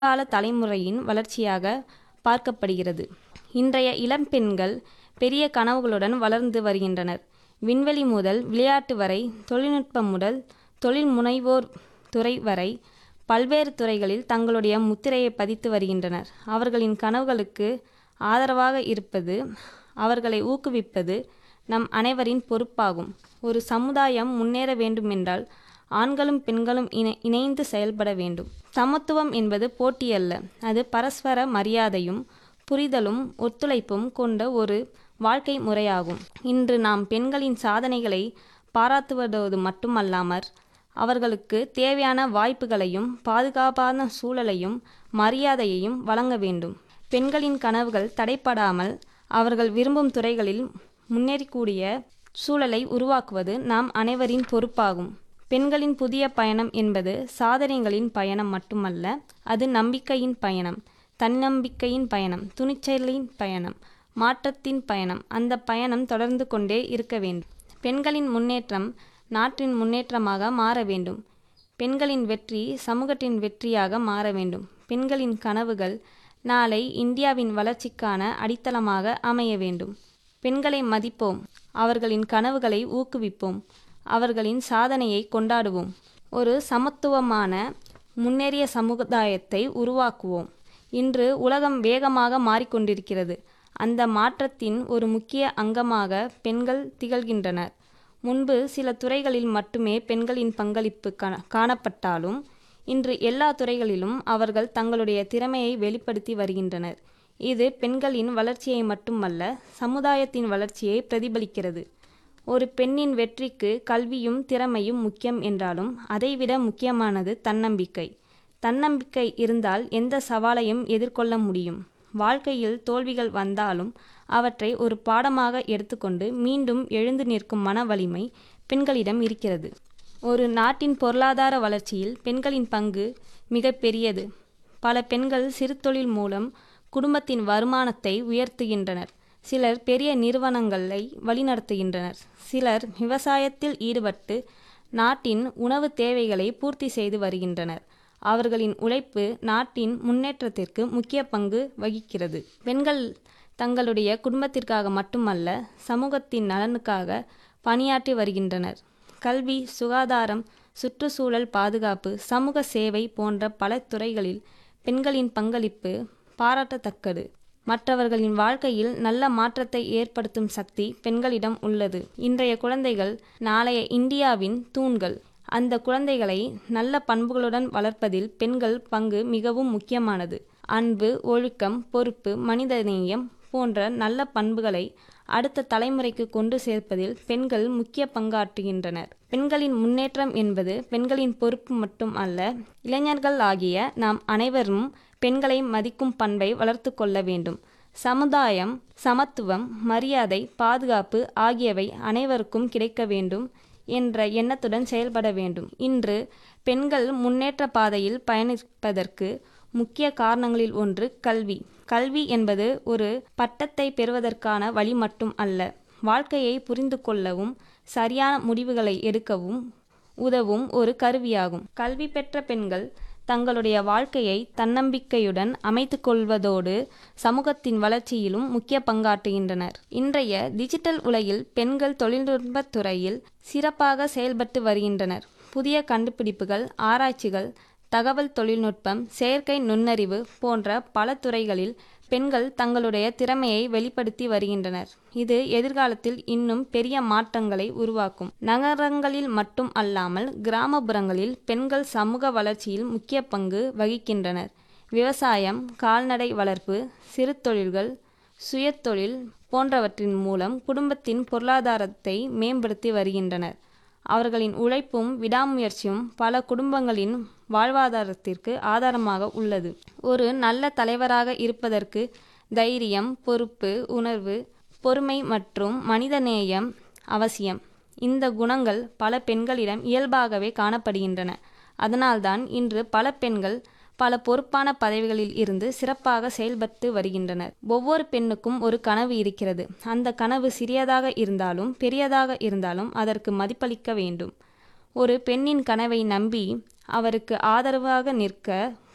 எதிர்கால தலைமுறையின் வளர்ச்சியாக பார்க்கப்படுகிறது. இன்றைய இளம்பெண்கள் பெரிய கனவுகளுடன் வளர்ந்து வருகின்றனர். விண்வெளி முதல் விளையாட்டு வரை, தொழில்நுட்பம் முதல் தொழில் முனைவோர் துறை வரை பல்வேறு துறைகளில் தங்களுடைய முத்திரையை பதித்து வருகின்றனர். அவர்களின் கனவுகளுக்கு ஆதரவாக இருப்பது, அவர்களை ஊக்குவிப்பது நம் அனைவரின் பொறுப்பாகும். ஒரு சமுதாயம் முன்னேற வேண்டுமென்றால் ஆண்களும் பெண்களும் இணைந்து செயல்பட வேண்டும். சமத்துவம் என்பது போட்டியல்ல. அது பரஸ்பர மரியாதையும், புரிதலும், ஒத்துழைப்பும் கொண்ட ஒரு வாழ்க்கை முறையாகும். இன்று நாம் பெண்களின் சாதனைகளை பாராட்டுவதோடு மட்டுமல்லாமற் அவர்களுக்கு தேவையான வாய்ப்புகளையும், பாதுகாப்பான சூழலையும், மரியாதையையும் வழங்க வேண்டும். பெண்களின் கனவுகள் தடைபடாமல் அவர்கள் விரும்பும் துறைகளில் முன்னேறக்கூடிய சூழலை உருவாக்குவது நம் அனைவரின் பொறுப்பாகும். பெண்களின் புதிய பயணம் என்பது சாதனைகளின் பயணம் மட்டுமல்ல. அது நம்பிக்கையின் பயணம், தன்னம்பிக்கையின் பயணம், துணிச்சலின் பயணம், மாற்றத்தின் பயணம். அந்தப் பயணம் தொடர்ந்து கொண்டே இருக்க வேண்டும். பெண்களின் முன்னேற்றம் நாட்டின் முன்னேற்றமாக மாற வேண்டும். பெண்களின் வெற்றி சமூகத்தின் வெற்றியாக மாற வேண்டும். பெண்களின் கனவுகள் நாளை இந்தியாவின் வளர்ச்சிக்கான அடித்தளமாக அமைய வேண்டும். பெண்களை மதிப்போம், அவர்களின் கனவுகளை ஊக்குவிப்போம், அவர்களின் சாதனையை கொண்டாடுவோம். ஒரு சமத்துவமான, முன்னேறிய சமுதாயத்தை உருவாக்குவோம். இன்று உலகம் வேகமாக மாறிக்கொண்டிருக்கிறது. அந்த மாற்றத்தின் ஒரு முக்கிய அங்கமாக பெண்கள் திகழ்கின்றனர். முன்பு சில துறைகளில் மட்டுமே பெண்களின் பங்களிப்பு காணப்பட்டாலும், இன்று எல்லா துறைகளிலும் அவர்கள் தங்களுடைய திறமையை வெளிப்படுத்தி வருகின்றனர். இது பெண்களின் வளர்ச்சியை மட்டுமல்ல, சமுதாயத்தின் வளர்ச்சியை பிரதிபலிக்கிறது. ஒரு பெண்ணின் வெற்றிக்கு கல்வியும் திறமையும் முக்கியம் என்றாலும், அதைவிட முக்கியமானது தன்னம்பிக்கை. தன்னம்பிக்கை இருந்தால் எந்த சவாலையும் எதிர்கொள்ள முடியும். வாழ்க்கையில் தோல்விகள் வந்தாலும் அவற்றை ஒரு பாடமாக எடுத்துக்கொண்டு மீண்டும் எழுந்து நிற்கும் மன வலிமை பெண்களிடம் இருக்கிறது. ஒரு நாட்டின் பொருளாதார வளர்ச்சியில் பெண்களின் பங்கு மிகப் பெரியது. பல பெண்கள் சிறுதொழில் மூலம் குடும்பத்தின் வருமானத்தை உயர்த்துகின்றனர். சிலர் பெரிய நிறுவனங்களை வழிநடத்துகின்றனர். சிலர் விவசாயத்தில் ஈடுபட்டு நாட்டின் உணவுத் தேவைகளை பூர்த்தி செய்து வருகின்றனர். அவர்களின் உழைப்பு நாட்டின் முன்னேற்றத்திற்கு முக்கிய பங்கு வகிக்கிறது. பெண்கள் தங்களுடைய குடும்பத்திற்காக மட்டுமல்ல, சமூகத்தின் நலனுக்காக பணியாற்றி வருகின்றனர். கல்வி, சுகாதாரம், சுற்றுச்சூழல் பாதுகாப்பு, சமூக சேவை போன்ற பல துறைகளில் பெண்களின் பங்களிப்பு பாராட்டத்தக்கது. மற்றவர்களின் வாழ்க்கையில் நல்ல மாற்றத்தை ஏற்படுத்தும் சக்தி பெண்களிடம் உள்ளது. இன்றைய குழந்தைகள் நாளைய இந்தியாவின் தூண்கள். அந்த குழந்தைகளை நல்ல பண்புகளுடன் வளர்ப்பதில் பெண்கள் பங்கு மிகவும் முக்கியமானது. அன்பு, ஒழுக்கம், பொறுப்பு, மனிதநேயம் போன்ற நல்ல பண்புகளை அடுத்த தலைமுறைக்கு கொண்டு சேர்ப்பதில் பெண்கள் முக்கிய பங்காற்றுகின்றனர். பெண்களின் முன்னேற்றம் என்பது பெண்களின் பொறுப்பு மட்டும் அல்ல. இளைஞர்களாகிய நாம் அனைவரும் பெண்களை மதிக்கும் பண்பை வளர்த்துக் கொள்ள வேண்டும். சமுதாயம், சமத்துவம், மரியாதை, பாதுகாப்பு ஆகியவை அனைவருக்கும் கிடைக்க வேண்டும் என்ற எண்ணத்துடன் செயல்பட வேண்டும். இன்று பெண்கள் முன்னேற்றப் பாதையில் பயணிப்பதற்கு முக்கிய காரணங்களில் ஒன்று கல்வி. கல்வி என்பது ஒரு பட்டத்தை பெறுவதற்கான வழி மட்டும் அல்ல. வாழ்க்கையை புரிந்து கொள்ளவும், சரியான முடிவுகளை எடுக்கவும் உதவும் ஒரு கருவியாகும். கல்வி பெற்ற பெண்கள் தங்களுடைய வாழ்க்கையை தன்னம்பிக்கையுடன் அமைத்துக் கொள்வதோடு சமூகத்தின் வளர்ச்சியிலும் முக்கிய பங்காற்றுகின்றனர். இன்றைய டிஜிட்டல் உலகில் பெண்கள் தொழில்நுட்பத் துறையில் சிறப்பாக செயல்பட்டு வருகின்றனர். புதிய கண்டுபிடிப்புகள், ஆராய்ச்சிகள், தகவல் தொழில்நுட்பம், செயற்கை நுண்ணறிவு போன்ற பல துறைகளில் பெண்கள் தங்களுடைய திறமையை வெளிப்படுத்தி வருகின்றனர். இது எதிர்காலத்தில் இன்னும் பெரிய மாற்றங்களை உருவாக்கும். நகரங்களில் மட்டும் அல்லாமல் கிராமப்புறங்களில் பெண்கள் சமூக வளர்ச்சியில் முக்கிய பங்கு வகிக்கின்றனர். விவசாயம், கால்நடை வளர்ப்பு, சிறுதொழில்கள், சுயதொழில் போன்றவற்றின் மூலம் குடும்பத்தின் பொருளாதாரத்தை மேம்படுத்தி வருகின்றனர். அவர்களின் உழைப்பும், விடாமுயற்சியும் பல குடும்பங்களின் வாழ்வாதாரத்திற்கு ஆதாரமாக உள்ளது. ஒரு நல்ல தலைவராக இருப்பதற்கு தைரியம், பொறுப்பு உணர்வு, பொறுமை மற்றும் மனிதநேயம் அவசியம். இந்த குணங்கள் பல பெண்களிடம் இயல்பாகவே காணப்படுகின்றன. அதனால்தான் இன்று பல பெண்கள் பல பொறுப்பான பதவிகளில் இருந்து சிறப்பாக செயல்பட்டு வருகின்றனர். ஒவ்வொரு பெண்ணுக்கும் ஒரு கனவு இருக்கிறது. அந்த கனவு சிறியதாக இருந்தாலும், பெரியதாக இருந்தாலும் அதற்கு மதிப்பளிக்க வேண்டும். ஒரு பெண்ணின் கனவை நம்பி அவருக்கு ஆதரவாக நிற்க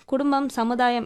குடும்பம் சமுதாயம்